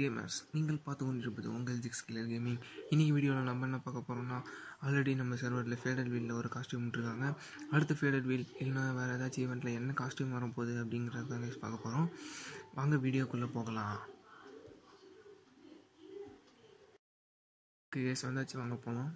gamers நீங்கள் பார்த்து கொண்டிருப்பது உங்கள் ஜிக்ஸ் கிளர் கேமிங் இன்னைக்கு வீடியோவில் நம்ம என்ன பார்க்க போகிறோம்னா ஆல்ரெடி நம்ம சர்வரில் ஃபேடட் வீலில் ஒரு காஸ்டியூம் விட்டுருக்காங்க அடுத்த ஃபேடட் வீல் இல்லைனா வேறு ஏதாச்சும் ஈவெண்ட்டில் என்ன காஸ்டியூம் வரப்போகுது அப்படிங்கிறத தான் guys பார்க்க போகிறோம் வாங்க வீடியோக்குள்ளே போகலாம் கேஸ் வந்தாச்சு வாங்க போனோம்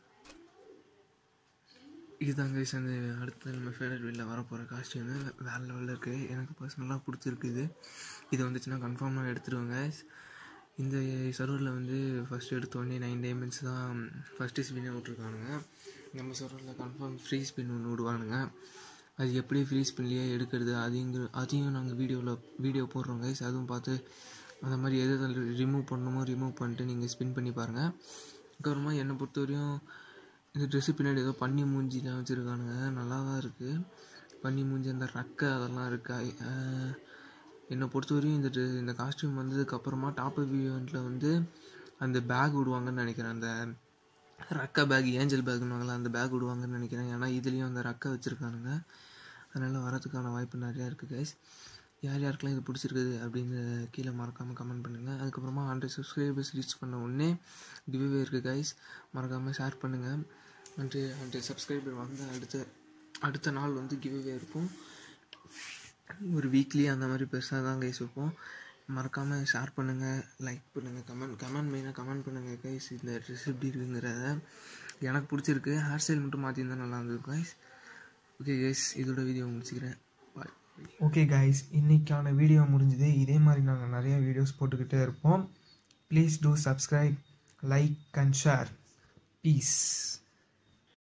இதுதான் கைஸ் அந்த அடுத்து நம்ம ஃபேவரட் வீலில் வரப்போகிற காஸ்டியூமு வேறு லெவலில் இருக்குது எனக்கு பர்சனலாக பிடிச்சிருக்கு இது இது வந்துச்சுன்னா கன்ஃபார்மாக எடுத்துருவேன் guys இந்த சர்வரில் வந்து ஃபஸ்ட் எடுத்த உடனே நைன் டைமண்ட்ஸ் தான் ஃபஸ்ட்டு ஸ்பின்னே விட்ருக்கானுங்க நம்ம சர்வரில் கன்ஃபார்ம் ஃப்ரீ ஸ்பின் ஒன்று விடுவானுங்க அது எப்படி ஃப்ரீ ஸ்பின்லேயே எடுக்கிறது அதையும் அதையும் நாங்கள் வீடியோவில் வீடியோ போடுறோம் கைஸ் அதுவும் பார்த்து அந்த மாதிரி எது எதில் ரிமூவ் பண்ணணுமோ ரிமூவ் பண்ணிட்டு நீங்கள் ஸ்பின் பண்ணி பாருங்கள் அதுக்கப்புறமா என்னை பொறுத்தவரையும் இந்த ட்ரெஸ்ஸு பின்னாடி ஏதோ பன்னி மூஞ்சிலாம் வச்சுருக்கானுங்க நல்லா தான் இருக்குது பன்னி மூஞ்சி அந்த ரக்கை அதெல்லாம் இருக்கா என்னை பொறுத்தவரையும் இந்த ட்ரெ- இந்த காஸ்டியூம் வந்ததுக்கப்புறமா டாப் ஈவெண்ட்டில் வந்து அந்த பேக் விடுவாங்கன்னு நினைக்கிறேன் அந்த ரக்கை பேக் ஏஞ்சல் பேக்னுவாங்களா அந்த பேக் விடுவாங்கன்னு நினைக்கிறேன் ஏன்னா இதுலேயும் அந்த ரக்கை வச்சுருக்கானுங்க அதனால் வரதுக்கான வாய்ப்பு நிறையா இருக்குது கைஸ் யார் யாருக்கெல்லாம் இது பிடிச்சிருக்குது அப்படின்னு கீழே மறக்காமல் கமெண்ட் பண்ணுங்கள் அதுக்கப்புறமா ஹண்ட்ரட் சப்ஸ்கிரைபர்ஸ் ரீச் பண்ண உடனே கிவ்வே இருக்குது கைஸ் மறக்காமல் ஷேர் பண்ணுங்கள் ஹண்ட்ரட் ஹண்ட்ரட் சப்ஸ்கிரைபர் வந்து அடுத்த அடுத்த நாள் வந்து கிவ்வே இருக்கும் ஒரு வீக்லி அந்த மாதிரி பெருசாக தான் கைஸ் வைப்போம் மறக்காமல் ஷேர் பண்ணுங்கள் லைக் பண்ணுங்கள் கமெண்ட் கமெண்ட் மெயினாக கமெண்ட் பண்ணுங்கள் கைஸ் இந்த ட்ரெஸ் எப்படி இருக்குங்கிறத எனக்கு பிடிச்சிருக்கு ஹேர் ஸ்டைல் மட்டும் மாற்றிருந்தா நல்லா இருந்தது கைஸ் ஓகே கைஸ் இதோட வீடியோ முடிச்சுக்கிறேன் பாய் ஓகே கைஸ் இன்னைக்கான வீடியோ முடிஞ்சுது இதே மாதிரி நாங்கள் நிறைய வீடியோஸ் போட்டுக்கிட்டே இருப்போம் please do subscribe like and share piece